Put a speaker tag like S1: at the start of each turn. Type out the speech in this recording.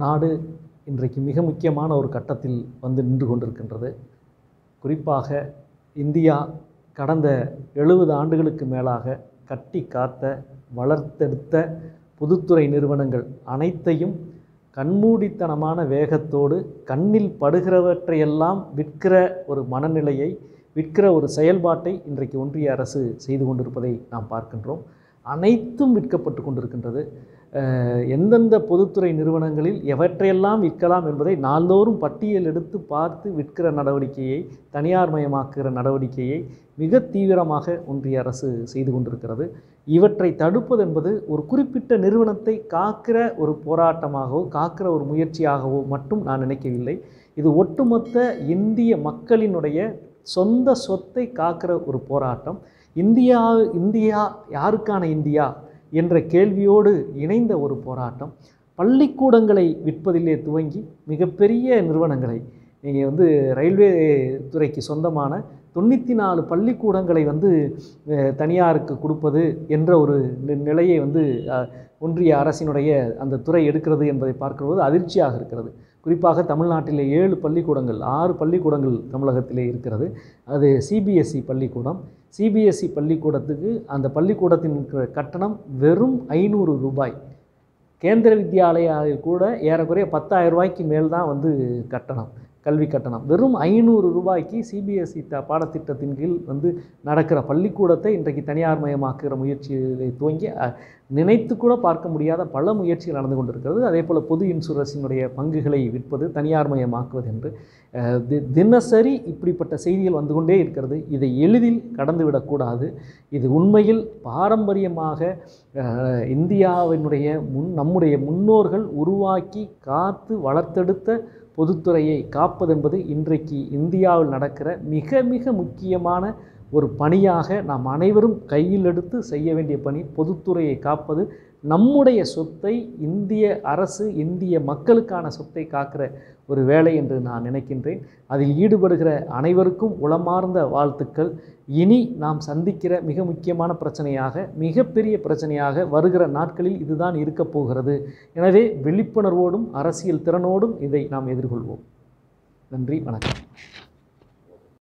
S1: நாடு இன்றைக்கு மிக முக்கியமான ஒரு கட்டத்தில் வந்து நின்று கொண்டிருக்கின்றது குறிப்பாக இந்தியா கடந்த எழுபது ஆண்டுகளுக்கு மேலாக கட்டி காத்த வளர்த்தெடுத்த பொதுத்துறை நிறுவனங்கள் அனைத்தையும் கண்மூடித்தனமான வேகத்தோடு கண்ணில் படுகிறவற்றையெல்லாம் விற்கிற ஒரு மனநிலையை விற்கிற ஒரு செயல்பாட்டை இன்றைக்கு ஒன்றிய அரசு செய்து கொண்டிருப்பதை நாம் பார்க்கின்றோம் அனைத்தும் விற்கப்பட்டு கொண்டிருக்கின்றது அஹ், எந்தெந்த பொதுத்துறை நிறுவனங்களில் எவற்றையெல்லாம் விற்கலாம் என்பதை நாள்தோறும் பட்டியல் எடுத்து பார்த்து விற்கிற நடவடிக்கையை தனியார் மயமாக்குகிற நடவடிக்கையை மிக தீவிரமாக ஒன்றிய அரசு செய்து கொண்டிருக்கிறது இவற்றை தடுப்பது என்பது ஒரு குறிப்பிட்ட நிறுவனத்தை காக்கிற ஒரு போராட்டமாகவோ காக்கிற ஒரு முயற்சியாகவோ மட்டும் நான் நினைக்கவில்லை இது ஒட்டுமொத்த இந்திய மக்களினுடைய சொந்த சொத்தை காக்கிற ஒரு போராட்டம் இந்தியா இந்தியா யாருக்கான இந்தியா என்ற கேள்வியோடு இணைந்த ஒரு போராட்டம் பள்ளிக்கூடங்களை விற்பதிலே துவங்கி மிகப்பெரிய நிறுவனங்களை நீங்கள் வந்து ரயில்வே துறைக்கு சொந்தமான தொண்ணூற்றி நாலு பள்ளிக்கூடங்களை வந்து அஹ், தனியாருக்கு கொடுப்பது என்ற ஒரு நி- நிலையை வந்து அஹ், ஒன்றிய அரசினுடைய அந்த துறை எடுக்கிறது என்பதை பார்க்கும்போது அதிர்ச்சியாக இருக்கிறது குறிப்பாக தமிழ்நாட்டிலே ஏழு பள்ளிக்கூடங்கள் ஆறு பள்ளிக்கூடங்கள் தமிழகத்திலே இருக்கிறது அது சிபிஎஸ்சி பள்ளிக்கூடம் சிபிஎஸ்சி பள்ளிக்கூடத்துக்கு அந்த பள்ளிக்கூடத்தின் க- கட்டணம் வெறும் ஐநூறு ரூபாய் கேந்திர வித்யாலயாவில் கூட ஏறக்குறைய பத்தாயிரம் ரூபாய்க்கு மேல் தான் வந்து கட்டணம் கல்வி கட்டணம் வெறும் ஐநூறு ரூபாய்க்கு சிபிஎஸ்சி த பாடத்திட்டத்தின் கீழ் வந்து நடக்கிற பள்ளிக்கூடத்தை இன்றைக்கு தனியார் மயமாக்குகிற முயற்சியை துவங்கி அஹ், நினைத்து கூட பார்க்க முடியாத பல முயற்சிகள் நடந்து கொண்டிருக்கிறது அதே போல் பொது இன்சூரன்ஸினுடைய பங்குகளை விற்பது தனியார் மயமாக்குவது என்று அஹ், தி- தினசரி இப்படிப்பட்ட செய்திகள் வந்து கொண்டே இருக்கிறது இதை எளிதில் கடந்துவிடக்கூடாது இது உண்மையில் பாரம்பரியமாக அஹ், இந்தியாவினுடைய முன் நம்முடைய முன்னோர்கள் உருவாக்கி காத்து வளர்த்தெடுத்த பொதுத்துறையை காப்பதென்பது இன்றைக்கு இந்தியாவில் நடக்கிற மிக மிக முக்கியமான ஒரு பணியாக நாம் அனைவரும் கையில் எடுத்து செய்ய வேண்டிய பணி பொதுத்துறையை காப்பது நம்முடைய சொத்தை இந்திய அரசு இந்திய மக்களுக்கான சொத்தை காக்கிற ஒரு வேலை என்று நான் நினைக்கின்றேன் அதில் ஈடுபடுகிற அனைவருக்கும் உளமார்ந்த வாழ்த்துக்கள் இனி நாம் சந்திக்கிற மிக முக்கியமான பிரச்சனையாக மிகப்பெரிய பிரச்சனையாக வருகிற நாட்களில் இதுதான் இருக்கப் போகிறது எனவே விழிப்புணர்வோடும் அரசியல் திறனோடும் இதை நாம் எதிர்கொள்வோம் நன்றி வணக்கம்